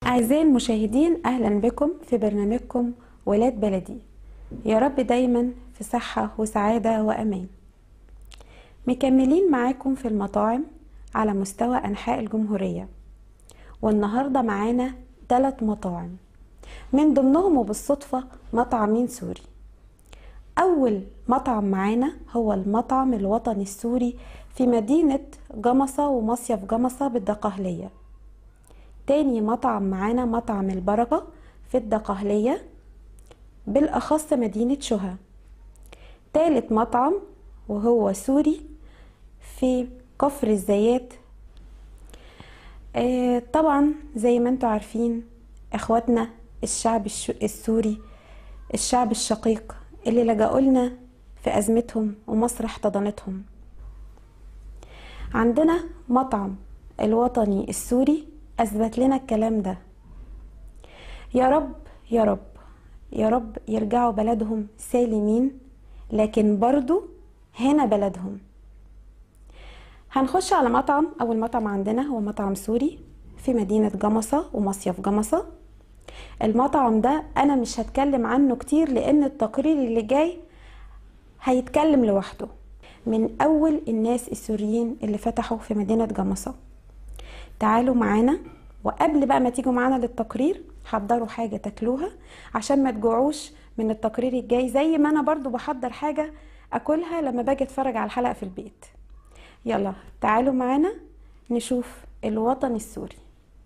أعزائي المشاهدين أهلا بكم في برنامجكم ولاد بلدي يا رب دايما في صحة وسعادة وأمان مكملين معاكم في المطاعم على مستوى أنحاء الجمهورية والنهاردة معانا ثلاث مطاعم من ضمنهم وبالصدفة مطعمين سوري أول مطعم معانا هو المطعم الوطني السوري في مدينة جمصة ومصيف جمصة بالدقهلية تاني مطعم معانا مطعم البركة في الدقهلية بالأخص مدينة شها تالت مطعم وهو سوري في كفر الزيات آه طبعا زي ما انتم عارفين اخواتنا الشعب الش- السوري الشعب الشقيق اللي لجأوا لنا في أزمتهم ومصر احتضنتهم عندنا مطعم الوطني السوري أثبت لنا الكلام ده يا رب يا رب يا رب يرجعوا بلدهم سالمين لكن برضو هنا بلدهم هنخش على مطعم أول مطعم عندنا هو مطعم سوري في مدينة جمصة ومصيف جمصة المطعم ده أنا مش هتكلم عنه كتير لأن التقرير اللي جاي هيتكلم لوحده من أول الناس السوريين اللي فتحوا في مدينة جمصة تعالوا معانا وقبل بقى ما تيجوا معانا للتقرير حضروا حاجة تاكلوها عشان ما تجوعوش من التقرير الجاي زي ما أنا برضو بحضر حاجة أكلها لما باجي أتفرج على الحلقة في البيت يلا تعالوا معانا نشوف الوطن السوري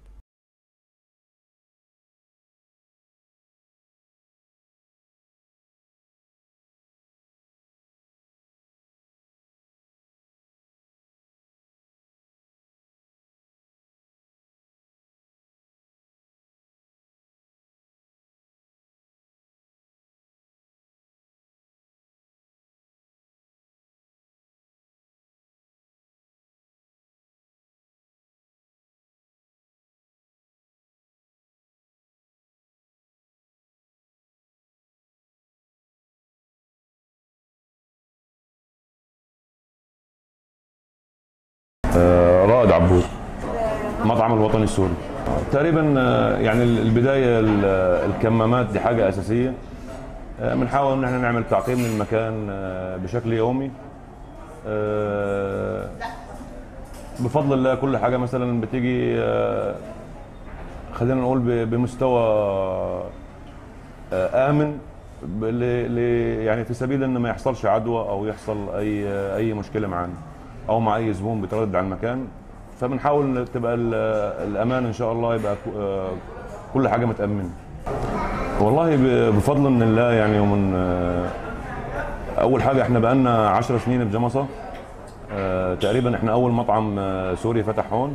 آه، رائد عبود مطعم الوطني السوري تقريبا آه، يعني البدايه ال- الكمامات دي حاجه اساسيه آه، بنحاول ان احنا نعمل تعقيم للمكان آه، بشكل يومي آه، بفضل الله كل حاجه مثلا بتيجي آه، خلينا نقول ب- بمستوى آه، امن ب- ل- ل- يعني في سبيل ان ما يحصلش عدوى او يحصل اي اي مشكله معانا او مع اي زبون بيتردد على المكان فبنحاول إن تبقى ال- الامان ان شاء الله يبقى ك- آه، كل حاجه متامنه والله ب- بفضل من الله يعني ومن آه، اول حاجه احنا بقالنا 10 سنين في جمصه آه، تقريبا احنا اول مطعم آه، سوري فتح هون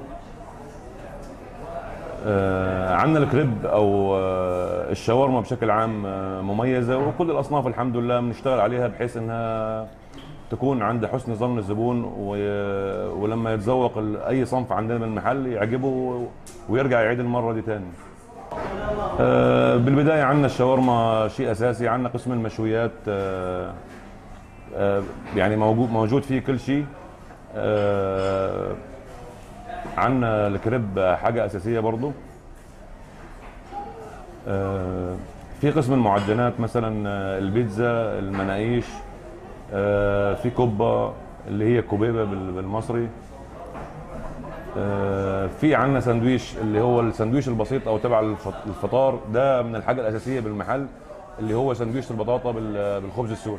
آه، عندنا الكريب او آه، الشاورما بشكل عام آه، مميزه وكل الاصناف الحمد لله بنشتغل عليها بحيث انها تكون عند حسن ظن الزبون و- ولما يتذوق ال- اي صنف عندنا من المحل يعجبه ويرجع يعيد المره دي تاني. آه، بالبدايه عندنا الشاورما شيء اساسي عندنا قسم المشويات آه، آه، يعني موجود موجود فيه كل شيء آه، عندنا الكريب حاجه اساسيه برضو آه، في قسم المعجنات مثلا آه، البيتزا المناقيش آه، في كبه اللي هي كوبيبه بال- بالمصري آه، في عندنا سندويش اللي هو السندويش البسيط او تبع الفط- الفطار ده من الحاجه الاساسيه بالمحل اللي هو سندويش البطاطا بال- بالخبز السوري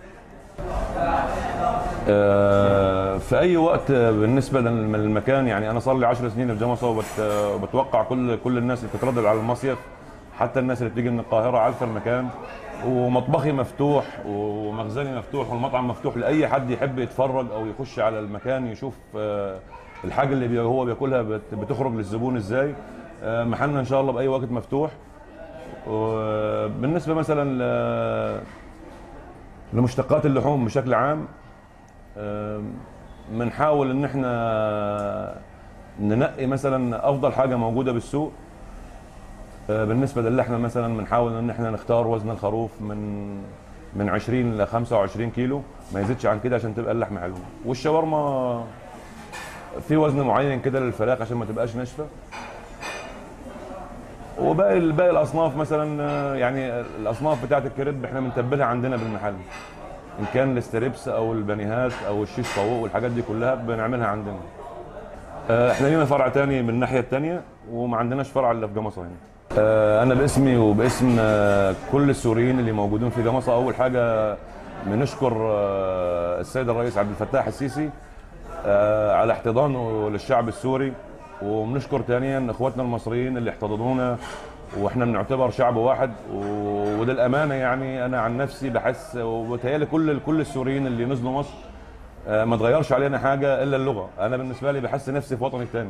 آه، في اي وقت بالنسبه للمكان يعني انا صار لي 10 سنين في جمصه وبت- وبتوقع كل كل الناس اللي بتتردد على المصيف حتى الناس اللي بتيجي من القاهره عارفه المكان ومطبخي مفتوح ومخزني مفتوح والمطعم مفتوح لاي حد يحب يتفرج او يخش على المكان يشوف آه، الحاجه اللي بي- هو بياكلها بت- بتخرج للزبون ازاي آه، محلنا ان شاء الله باي وقت مفتوح وبالنسبه مثلا ل- لمشتقات اللحوم بشكل عام آم، بنحاول ان احنا ننقي مثلا افضل حاجه موجوده بالسوق آه، بالنسبه للحمه مثلا بنحاول ان احنا نختار وزن الخروف من من 20 ل 25 كيلو ما يزيدش عن كده عشان تبقى اللحمه حلوه والشاورما في وزن معين كده للفراخ عشان ما تبقاش ناشفه وباقي باقي الاصناف مثلا آه، يعني الاصناف بتاعت الكريب احنا بنتبلها عندنا بالمحل ان كان الستريبس او البانيهات او الشيش طاووق والحاجات دي كلها بنعملها عندنا آه، احنا لينا فرع تاني من الناحيه التانيه وما عندناش فرع الا في جمصه هنا آه، انا باسمي وباسم آه، كل السوريين اللي موجودين في جمصه اول حاجه بنشكر آه، السيد الرئيس عبد الفتاح السيسي آه، على احتضانه للشعب السوري وبنشكر ثانيا اخواتنا المصريين اللي احتضنونا واحنا بنعتبر شعب واحد و- وده الامانه يعني انا عن نفسي بحس وبتهيألي كل كل السوريين اللي نزلوا مصر آه، ما تغيرش علينا حاجه الا اللغه انا بالنسبه لي بحس نفسي في وطني الثاني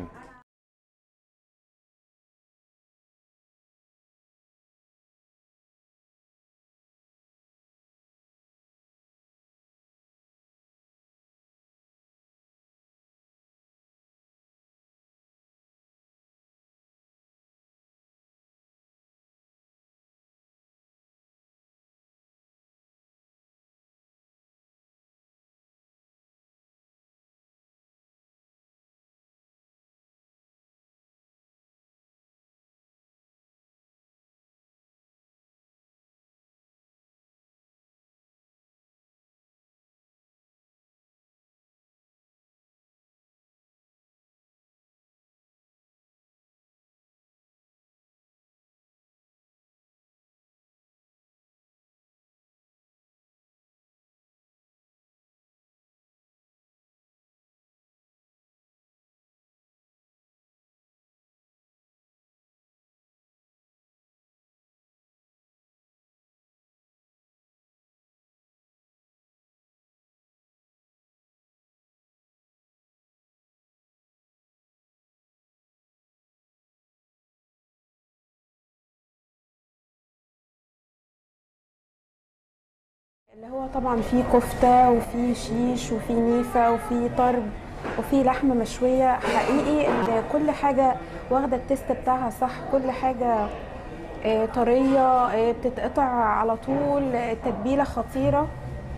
اللي هو طبعا فيه كفتة وفيه شيش وفيه نيفة وفيه طرب وفيه لحمة مشوية حقيقي إن كل حاجة واخدة التست بتاعها صح كل حاجة آه، طرية آه، بتتقطع على طول آه، تتبيلة خطيرة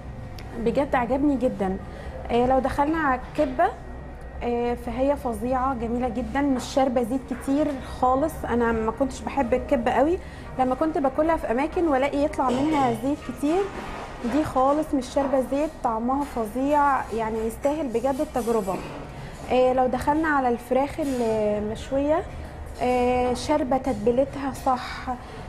بجد عجبني جدا آه، لو دخلنا على الكبة آه، فهي فظيعة جميلة جدا مش شاربة زيت كتير خالص أنا ما كنتش بحب الكبة قوي لما كنت باكلها في أماكن والاقي يطلع منها زيت كتير دي خالص مش شاربة زيت طعمها فظيع يعني يستاهل بجد التجربة آه، لو دخلنا على الفراخ المشوية آه، شاربة تتبيلتها صح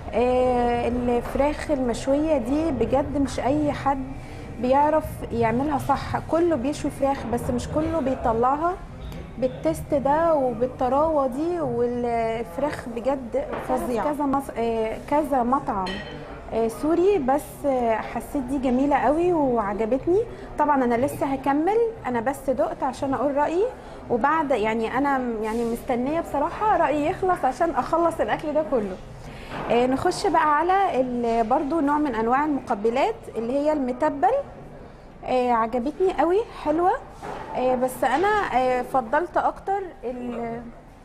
آه، الفراخ المشوية دي بجد مش أي حد بيعرف يعملها صح كله بيشوي فراخ بس مش كله بيطلعها بالتست ده وبالطراوه دي والفراخ بجد فظيعه كذا مص... آه، كذا مطعم آه، سوري بس آه، حسيت دي جميله قوي وعجبتني طبعا انا لسه هكمل انا بس دقت عشان اقول رايي وبعد يعني انا يعني مستنيه بصراحه رايي يخلص عشان اخلص الاكل ده كله آه، نخش بقى على ال- برضو نوع من انواع المقبلات اللي هي المتبل آه، عجبتني قوي حلوه آه، بس انا آه، فضلت اكتر ال-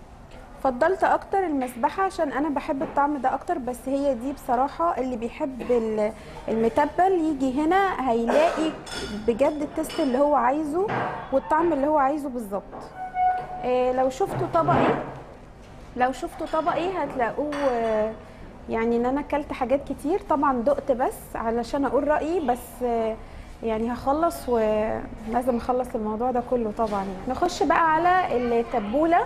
فضلت اكتر المسبحه عشان انا بحب الطعم ده اكتر بس هي دي بصراحه اللي بيحب ال- المتبل يجي هنا هيلاقي بجد التست اللي هو عايزه والطعم اللي هو عايزه بالظبط آه، لو شفتوا طبقي لو شفتوا طبقي هتلاقوه آه، يعني ان انا اكلت حاجات كتير طبعا دقت بس علشان اقول رايي بس آه، يعني هخلص ولازم اخلص الموضوع ده كله طبعا يعني. نخش بقى على التبوله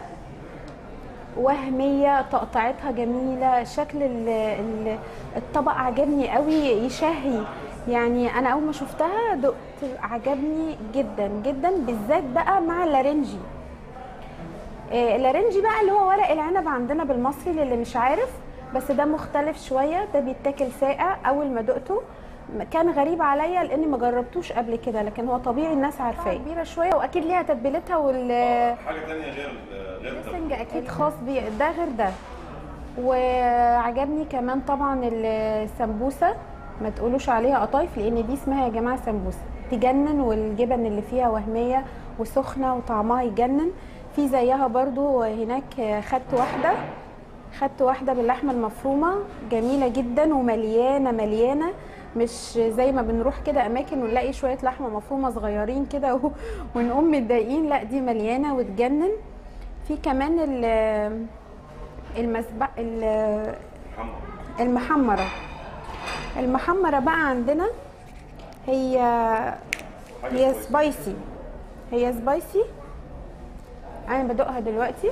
وهميه تقطعتها جميله شكل ال- ال- الطبق عجبني قوي يشهي يعني انا اول ما شفتها دقت عجبني جدا جدا بالذات بقى مع اللارنجي آه، اللارنجي بقى اللي هو ورق العنب عندنا بالمصري للي مش عارف بس ده مختلف شويه ده بيتاكل ساقع اول ما دقته كان غريب عليا لاني ما جربتوش قبل كده لكن هو طبيعي الناس عارفاه كبيره شويه واكيد ليها تتبيلتها وال حاجه ثانيه غير غير الدريسنج اكيد خاص بيه ده غير ده وعجبني كمان طبعا السمبوسه ما تقولوش عليها قطايف لان دي اسمها يا جماعه سمبوسه تجنن والجبن اللي فيها وهميه وسخنه وطعمها يجنن في زيها برضو هناك خدت واحده خدت واحده باللحمه المفرومه جميله جدا ومليانه مليانه مش زي ما بنروح كده اماكن ونلاقي شويه لحمه مفرومه صغيرين كده و- ونقوم متضايقين لا دي مليانه وتجنن في كمان ال- المسبق ال- المحمره المحمره بقى عندنا هي هي سبايسي هي سبايسي انا بدوقها دلوقتي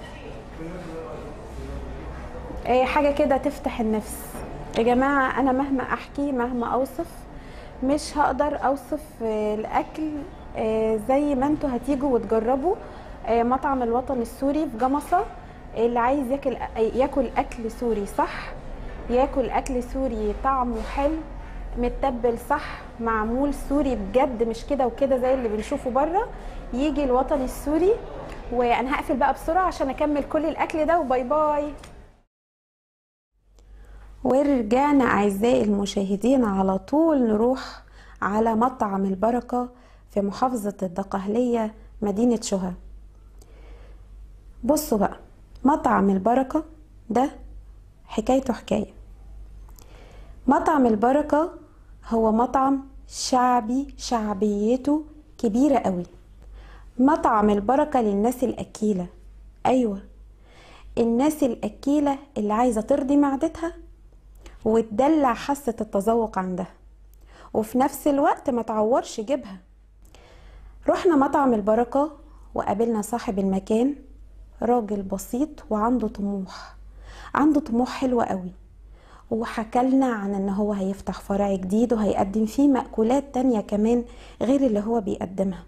إيه حاجه كده تفتح النفس يا جماعه انا مهما احكي مهما اوصف مش هقدر اوصف آه، الاكل آه، زي ما انتوا هتيجوا وتجربوا آه، مطعم الوطن السوري في جمصه اللي عايز ياكل ياكل اكل سوري صح ياكل اكل سوري طعمه حلو متبل صح معمول سوري بجد مش كده وكده زي اللي بنشوفه بره يجي الوطن السوري وانا هقفل بقى بسرعه عشان اكمل كل الاكل ده وباي باي ورجعنا أعزائي المشاهدين على طول نروح على مطعم البركة في محافظة الدقهلية مدينة شهى بصوا بقى مطعم البركة ده حكايته حكاية مطعم البركة هو مطعم شعبي شعبيته كبيرة قوي مطعم البركة للناس الأكيلة أيوة الناس الأكيلة اللي عايزة ترضي معدتها وتدلع حاسة التذوق عندها وفي نفس الوقت ما تعورش جيبها رحنا مطعم البركة وقابلنا صاحب المكان راجل بسيط وعنده طموح عنده طموح حلو قوي وحكالنا عن ان هو هيفتح فرع جديد وهيقدم فيه مأكولات تانية كمان غير اللي هو بيقدمها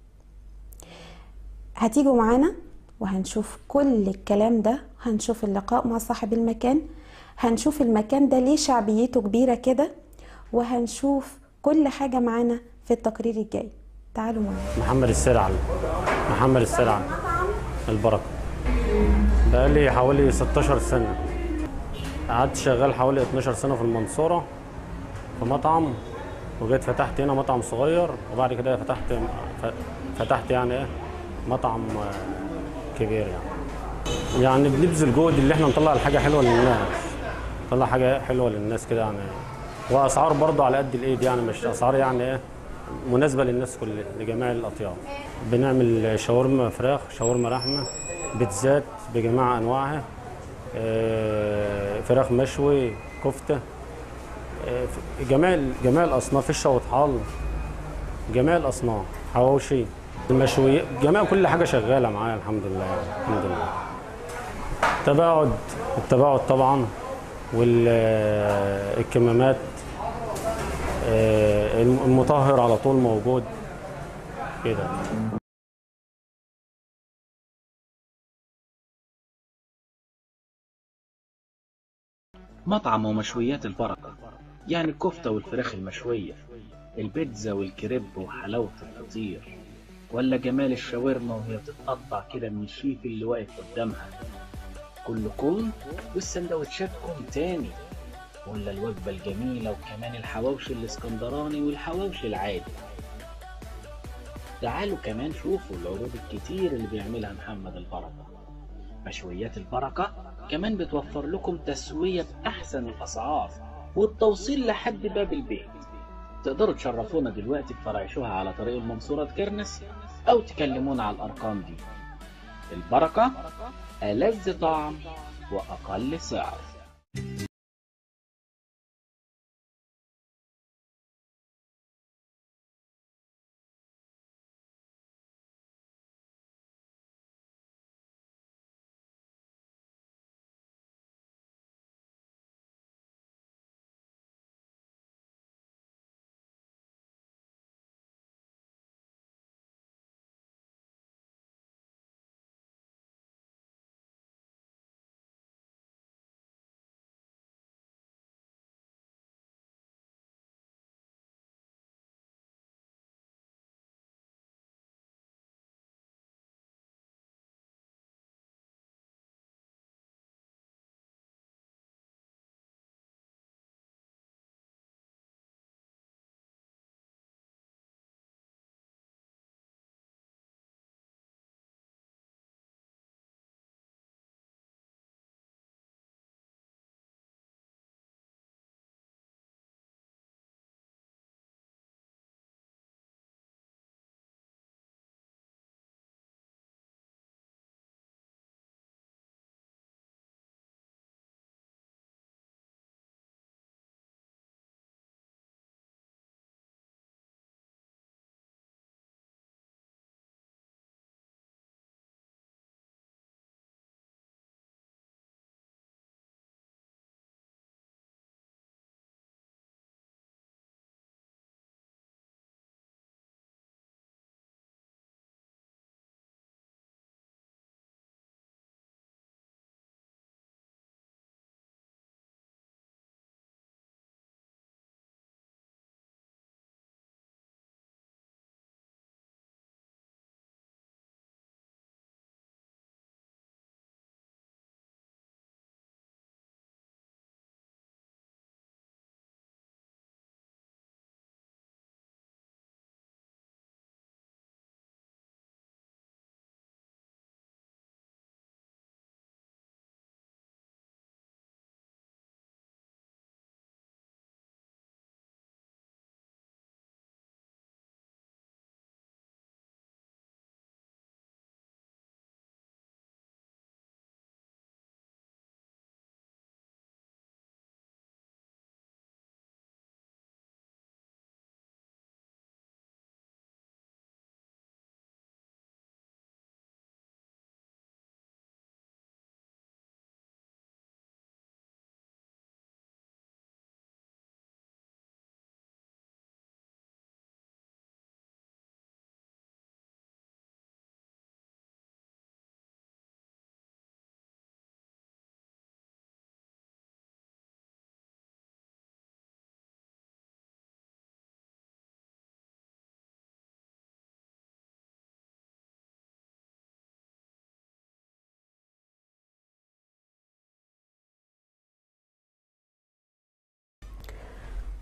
هتيجوا معانا وهنشوف كل الكلام ده هنشوف اللقاء مع صاحب المكان هنشوف المكان ده ليه شعبيته كبيرة كده وهنشوف كل حاجة معانا في التقرير الجاي تعالوا معانا محمد السرعل محمد السرعل البركة بقالي حوالي 16 سنة قعدت شغال حوالي 12 سنة في المنصورة في مطعم وجيت فتحت هنا مطعم صغير وبعد كده فتحت فتحت يعني ايه مطعم آه، كبير يعني يعني بنبذل جهد اللي احنا نطلع الحاجة حلوة للناس نطلع حاجة حلوة للناس كده يعني واسعار برضه على قد الايد يعني مش اسعار يعني ايه مناسبة للناس كل لجميع الأطياف بنعمل شاورما فراخ شاورما لحمة بيتزات بجميع أنواعها آه، فراخ مشوي كفتة آه، جميع جميع الأصناف فيش وطحال جميع الأصناف حواوشي المشوي جميع كل حاجة شغالة معايا الحمد لله يعني. الحمد لله التباعد التباعد طبعا والكمامات آه، المطهر على طول موجود كده مطعم ومشويات البركة يعني الكفتة والفراخ المشوية البيتزا والكريب وحلاوة الفطير ولا جمال الشاورما وهي بتتقطع كده من الشيف اللي واقف قدامها كلكم والسندوتشاتكم تاني ولا الوجبة الجميلة وكمان الحواوشي الاسكندراني والحواوشي العادي تعالوا كمان شوفوا العروض الكتير اللي بيعملها محمد البركة مشويات البركة كمان بتوفر لكم تسوية بأحسن الأسعار والتوصيل لحد باب البيت تقدروا تشرفونا دلوقتي في فرع شوها على طريق المنصورة كرنس أو تكلمونا على الأرقام دي البركة ألذ طعم وأقل سعر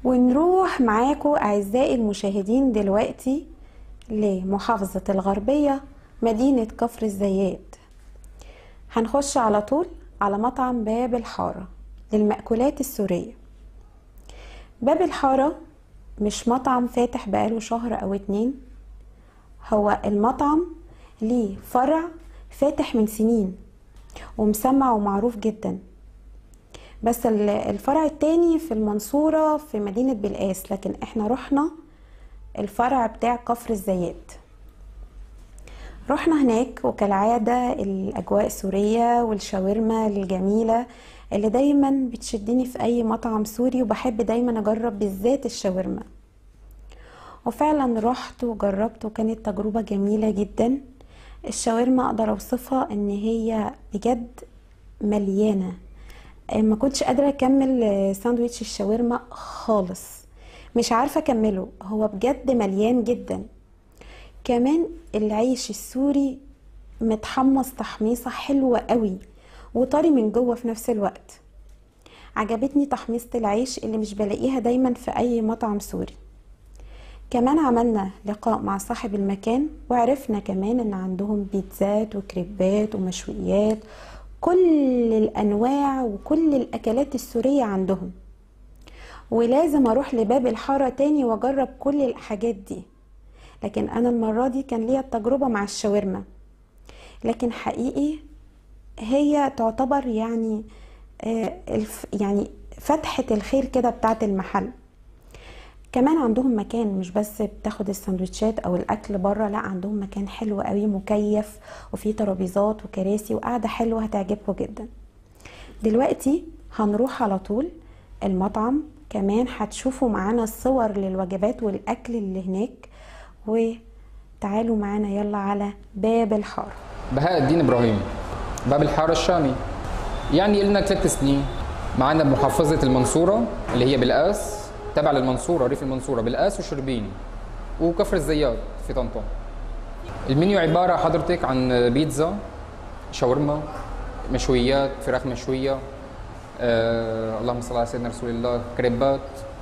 ونروح معاكم أعزائي المشاهدين دلوقتي لمحافظة الغربية مدينة كفر الزيات هنخش على طول على مطعم باب الحارة للمأكولات السورية باب الحارة مش مطعم فاتح بقاله شهر أو اتنين هو المطعم ليه فرع فاتح من سنين ومسمع ومعروف جدا بس ال- الفرع التاني في المنصورة في مدينة بلقاس لكن احنا رحنا الفرع بتاع كفر الزيات رحنا هناك وكالعادة الأجواء السورية والشاورما الجميلة اللي دايما بتشدني في أي مطعم سوري وبحب دايما أجرب بالذات الشاورما وفعلا رحت وجربت وكانت تجربة جميلة جدا الشاورما أقدر أوصفها إن هي بجد مليانة ما كنتش قادرة أكمل ساندويتش الشاورما خالص مش عارفة أكمله هو بجد مليان جدا كمان العيش السوري متحمص تحميصة حلوة قوي وطري من جوه في نفس الوقت عجبتني تحميصة العيش اللي مش بلاقيها دايما في أي مطعم سوري كمان عملنا لقاء مع صاحب المكان وعرفنا كمان ان عندهم بيتزات وكريبات ومشويات كل الانواع وكل الاكلات السورية عندهم ولازم اروح لباب الحارة تاني واجرب كل الحاجات دي لكن انا المرة دي كان ليا التجربة مع الشاورما لكن حقيقي هي تعتبر يعني آه، الف يعني فتحة الخير كده بتاعت المحل كمان عندهم مكان مش بس بتاخد السندوتشات او الاكل بره لا عندهم مكان حلو قوي مكيف وفيه ترابيزات وكراسي وقعده حلوه هتعجبكم جدا دلوقتي هنروح على طول المطعم كمان هتشوفوا معانا الصور للوجبات والاكل اللي هناك وتعالوا معانا يلا على باب الحاره بهاء الدين ابراهيم باب الحاره الشامي يعني لنا ثلاث سنين معنا بمحافظه المنصوره اللي هي بالقاس تبع للمنصوره ريف المنصوره بالقاس وشربين وكفر الزيات في طنطا المنيو عباره حضرتك عن بيتزا شاورما مشويات فراخ مشويه آه اللهم صل على سيدنا رسول الله كريبات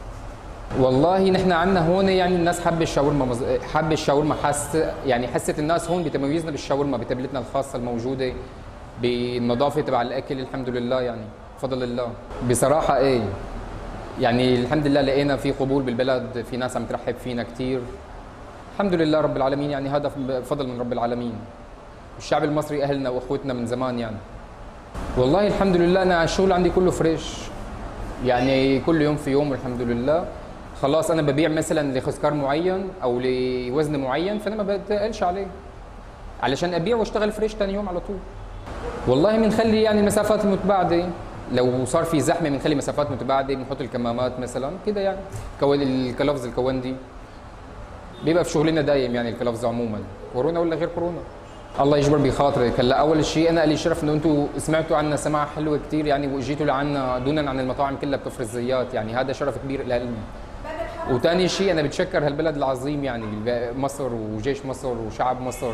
والله نحن عندنا هون يعني الناس حب الشاورما مز... حب الشاورما حس يعني حست الناس هون بتميزنا بالشاورما بتبلتنا الخاصه الموجوده بالنظافه تبع الاكل الحمد لله يعني بفضل الله بصراحه ايه يعني الحمد لله لقينا في قبول بالبلد في ناس عم ترحب فينا كثير الحمد لله رب العالمين يعني هذا فضل من رب العالمين الشعب المصري اهلنا واخوتنا من زمان يعني والله الحمد لله انا الشغل عندي كله فريش يعني كل يوم في يوم الحمد لله خلاص انا ببيع مثلا لخسكار معين او لوزن معين فانا ما بتقلش عليه علشان ابيع واشتغل فريش ثاني يوم على طول والله بنخلي يعني المسافات المتباعده لو صار في زحمه بنخلي مسافات متباعده بنحط الكمامات مثلا كده يعني كون الكلفز الكوندي بيبقى في شغلنا دايم يعني الكلفز عموما كورونا ولا غير كورونا الله يجبر بخاطرك هلا اول شيء انا لي شرف انه انتم سمعتوا عنا سماع حلوه كثير يعني واجيتوا لعنا دونا عن المطاعم كلها بكفر الزيات يعني هذا شرف كبير لنا وثاني شيء انا بتشكر هالبلد العظيم يعني مصر وجيش مصر وشعب مصر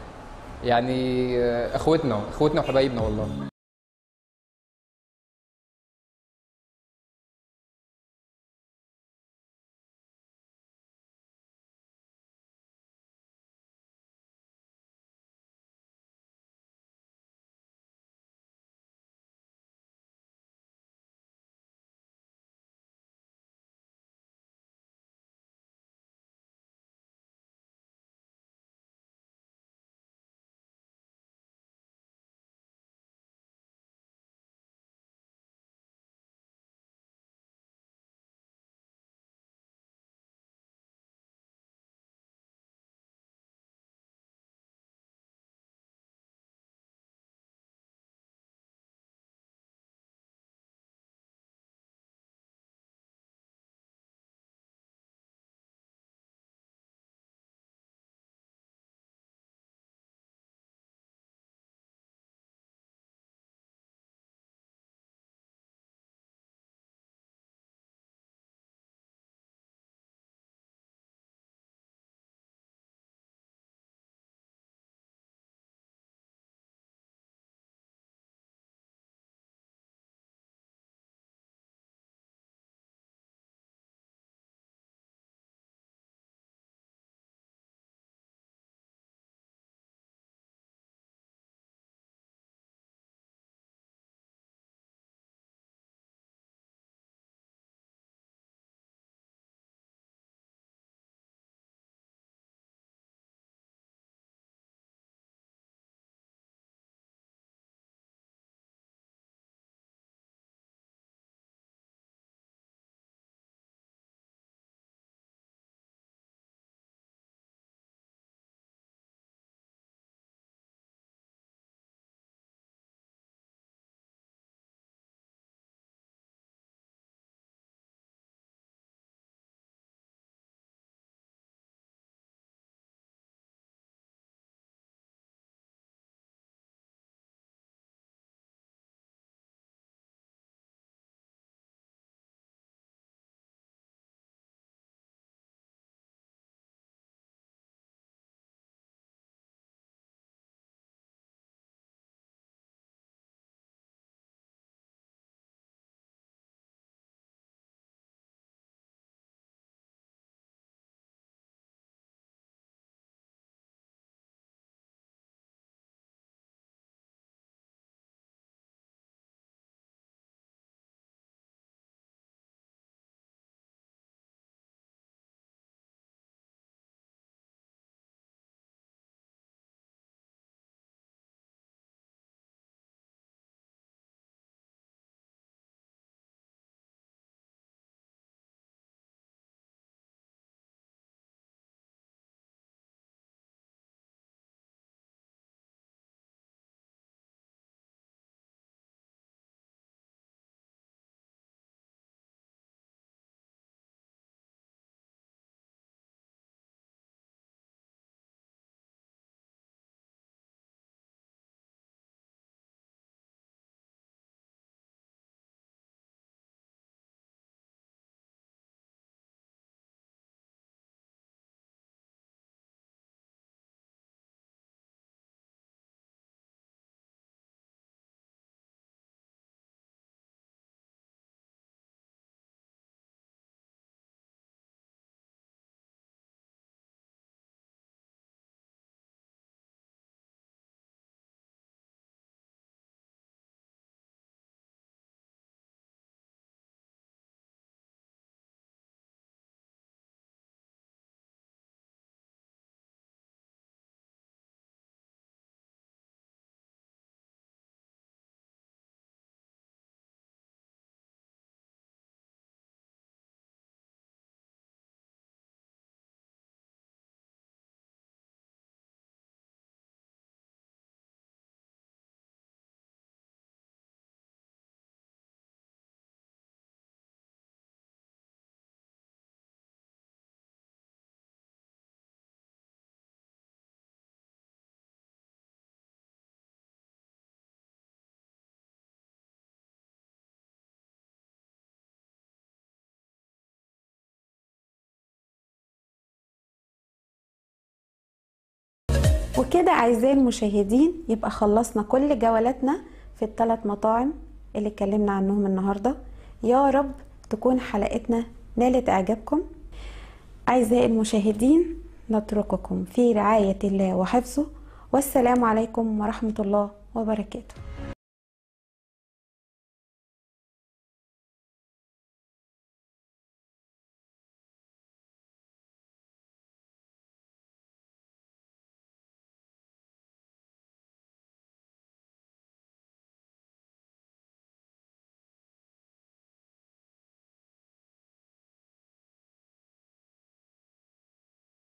يعني اخوتنا اخوتنا وحبايبنا والله وكده أعزائي المشاهدين يبقى خلصنا كل جولاتنا في الثلاث مطاعم اللي اتكلمنا عنهم النهاردة يا رب تكون حلقتنا نالت إعجابكم أعزائي المشاهدين نترككم في رعاية الله وحفظه والسلام عليكم ورحمة الله وبركاته